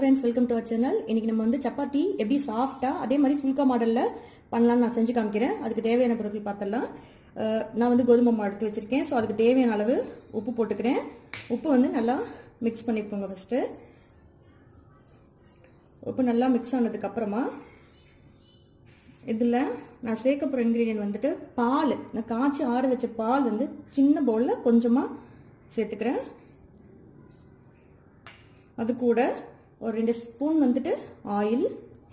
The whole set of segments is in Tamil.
friends welcome to our channel இன்னைக்கு நம்ம வந்து சப்பாத்தி எப்படி சாஃப்டாக அதே மாதிரி ஃபுல்கா மாடலில் பண்ணலாம்னு நான் செஞ்சு காமிக்கிறேன் அதுக்கு தேவையான பொருட்கள் பார்த்துடலாம் அஹ் நான் வந்து கோதுமை மாவு எடுத்து வச்சிருக்கேன் ஸோ அதுக்கு தேவையான அளவு உப்பு போட்டுக்கிறேன் உப்பு வந்து நல்லா மிக்ஸ் பண்ணிக்கோங்க ஃபஸ்ட்டு உப்பு நல்லா மிக்ஸ் ஆனதுக்கு அப்புறமா இதில் நான் சேர்க்க போகிற இன்க்ரீடியன்ட் வந்துட்டு பால் நான் காய்ச்சி ஆற வச்ச பால் வந்து சின்ன பவுலில் கொஞ்சமாக சேர்த்துக்கிறேன் அது கூட ஒரு ரெண்டு ஸ்பூன் வந்துட்டு ஆயில்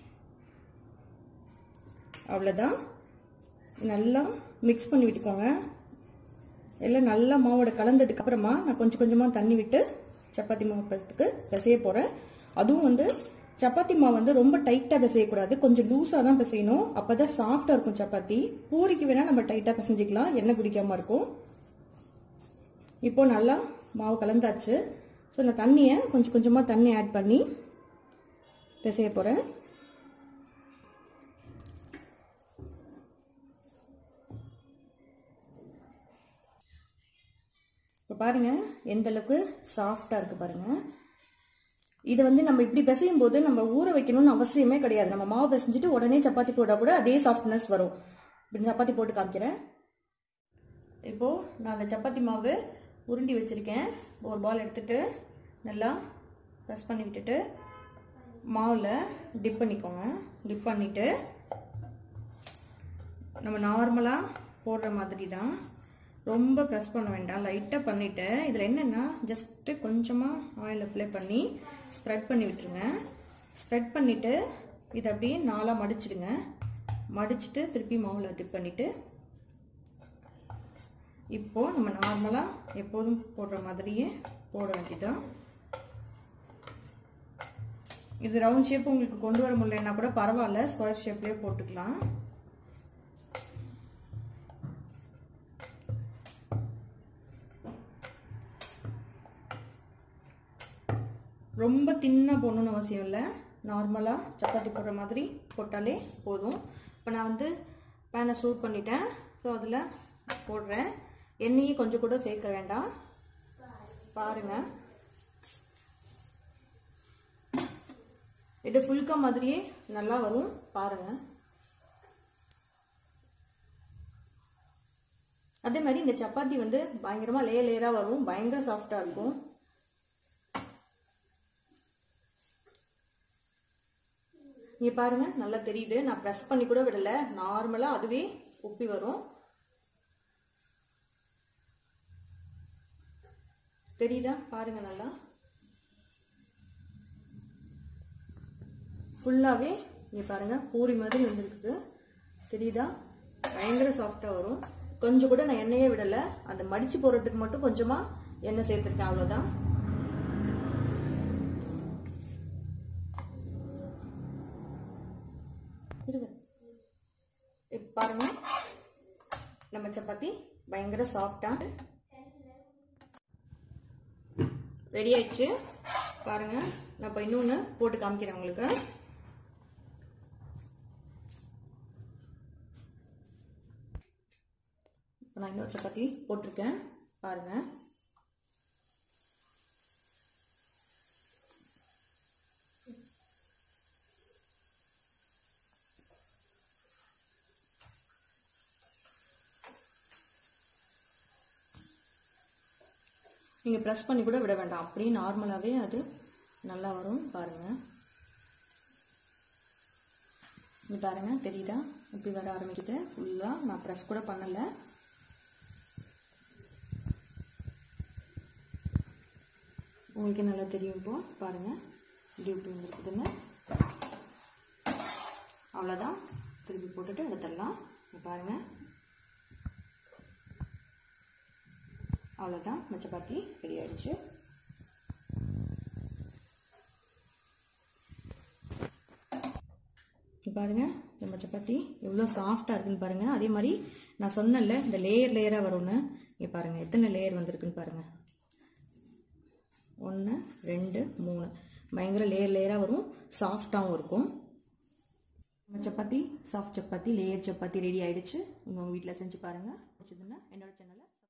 அவ்வளோதான் நல்லா மிக்ஸ் பண்ணி விட்டுக்கோங்க எல்லாம் நல்லா மாவோட கலந்ததுக்கு அப்புறமா நான் கொஞ்சம் கொஞ்சமாக தண்ணி விட்டு சப்பாத்தி மாவு பதத்துக்கு பிசைய போகிறேன் அதுவும் வந்து சப்பாத்தி மாவு வந்து ரொம்ப டைட்டாக பிசையக்கூடாது கொஞ்சம் லூஸாக தான் பிசையணும் அப்போ தான் சாஃப்டாக இருக்கும் சப்பாத்தி பூரிக்கு வேணால் நம்ம டைட்டாக பிசைஞ்சிக்கலாம் எண்ணெய் குடிக்காமல் இருக்கும் இப்போ நல்லா மாவு கலந்தாச்சு ஸோ நான் தண்ணியை கொஞ்சம் கொஞ்சமாக தண்ணி ஆட் பண்ணி பிசைய போகிறேன் இப்போ பாருங்கள் எந்த அளவுக்கு சாஃப்டாக இருக்குது பாருங்கள் இதை வந்து நம்ம இப்படி பிசையும் போது நம்ம ஊற வைக்கணும்னு அவசியமே கிடையாது நம்ம மாவு பிசைஞ்சிட்டு உடனே சப்பாத்தி போட்டால் கூட அதே சாஃப்ட்னஸ் வரும் இப்படி சப்பாத்தி போட்டு காமிக்கிறேன் இப்போது நான் அந்த சப்பாத்தி மாவு உருண்டி வச்சுருக்கேன் ஒரு பால் எடுத்துட்டு நல்லா ப்ரெஸ் பண்ணி விட்டுட்டு மாவில் டிப் பண்ணிக்கோங்க டிப் பண்ணிவிட்டு நம்ம நார்மலாக போடுற மாதிரி தான் ரொம்ப ப்ரெஸ் பண்ண வேண்டாம் லைட்டாக பண்ணிவிட்டு இதில் என்னென்னா ஜஸ்ட்டு கொஞ்சமாக ஆயில் அப்ளை பண்ணி ஸ்ப்ரெட் பண்ணி விட்டுருங்க ஸ்ப்ரெட் பண்ணிவிட்டு இதை அப்படியே நாலாக மடிச்சிடுங்க மடிச்சுட்டு திருப்பி மாவில் டிப் பண்ணிவிட்டு இப்போது நம்ம நார்மலாக எப்போதும் போடுற மாதிரியே போட வேண்டியதான் இது ரவுண்ட் ஷேப் உங்களுக்கு கொண்டு வர முடியலன்னா கூட பரவாயில்ல ஸ்கொயர் ஷேப்லேயே போட்டுக்கலாம் ரொம்ப தின்னாக போடணும்னு அவசியம் இல்லை நார்மலாக சப்பாத்தி போடுற மாதிரி போட்டாலே போதும் இப்போ நான் வந்து பேனை சூட் பண்ணிட்டேன் ஸோ அதில் போடுறேன் எண்ணெயும் கொஞ்சம் கூட சேர்க்க வேண்டாம் பாருங்கள் இது ஃபுல்கா மாதிரியே நல்லா வரும் பாருங்கள் அதே மாதிரி இந்த சப்பாத்தி வந்து பயங்கரமாக லேயர் லேயராக வரும் பயங்கர சாஃப்டாக இருக்கும் இங்கே பாருங்க நல்லா தெரியுது நான் ப்ரெஸ் பண்ணி கூட விடல நார்மலாக அதுவே உப்பி வரும் தெரியுதா பாருங்க நல்லா ஃபுல்லாகவே இங்கே பாருங்க பூரி மாதிரி வந்துருக்குது தெரியுதா பயங்கர சாஃப்டாக வரும் கொஞ்சம் கூட நான் எண்ணெயே விடலை அந்த மடிச்சு போடுறதுக்கு மட்டும் கொஞ்சமாக எண்ணெய் சேர்த்துருக்கேன் அவ்வளோதான் பாருங்க நம்ம சப்பாத்தி பயங்கர சாஃப்டா ரெடி ஆயிடுச்சு பாருங்க நான் இப்போ இன்னொன்று போட்டு காமிக்கிறேன் உங்களுக்கு இப்போ நான் இன்னொரு சப்பாத்தி போட்டிருக்கேன் பாருங்க நீங்கள் ப்ரெஸ் பண்ணி கூட விட வேண்டாம் அப்படியே நார்மலாகவே அது நல்லா வரும் பாருங்கள் இது பாருங்கள் தெரியுதா இப்படி வர ஆரம்பிக்குது ஃபுல்லாக நான் ப்ரெஸ் கூட பண்ணலை உங்களுக்கு நல்லா தெரியும் இப்போ பாருங்கள் இப்படி இப்படி வந்துருக்குதுன்னு அவ்வளோதான் திருப்பி போட்டுட்டு எடுத்துடலாம் பாருங்கள் அவ்வளோதான் இந்த சப்பாத்தி ரெடி ஆயிடுச்சு பாருங்க நம்ம சப்பாத்தி எவ்வளோ சாஃப்டாக இருக்குன்னு பாருங்க அதே மாதிரி நான் சொன்னல இந்த லேயர் லேயராக வரும்னு இங்கே பாருங்க எத்தனை லேயர் வந்திருக்குன்னு பாருங்க ஒன்று ரெண்டு மூணு பயங்கர லேயர் லேயராக வரும் சாஃப்டாகவும் இருக்கும் நம்ம chapati soft chapati layer chapati ready ஆயிடுச்சு உங்கள் வீட்டில் செஞ்சு பாருங்கள் பிடிச்சதுன்னா என்னோட சேனலை